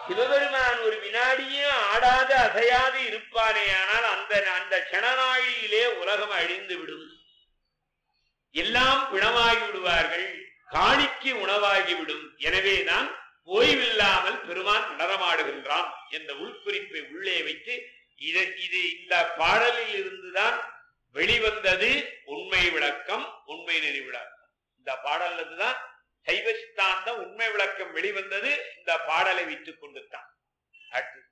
சிவபெருமான் ஒரு வினாடியும் ஆடாது அசையாது இருப்பானே ஆனால் அந்த அந்த கணநாழியிலே உலகம் அழிந்து விடும் எல்லாம் பிணமாகி விடுவார்கள் காணிக்கு உணவாகிவிடும் எனவேதான் ஓய்வில்லாமல் பெருமான் நடனமாடுகின்றான் என்ற உள்குறிப்பை உள்ளே வைத்து இது இது இந்த பாடலில் இருந்துதான் வெளிவந்தது உண்மை விளக்கம் உண்மை நெறி விளக்கம் இந்த பாடல்ல இருந்துதான் சைவ சித்தாந்தம் உண்மை விளக்கம் வெளிவந்தது இந்த பாடலை வைத்துக் கொண்டுத்தான் அடுத்து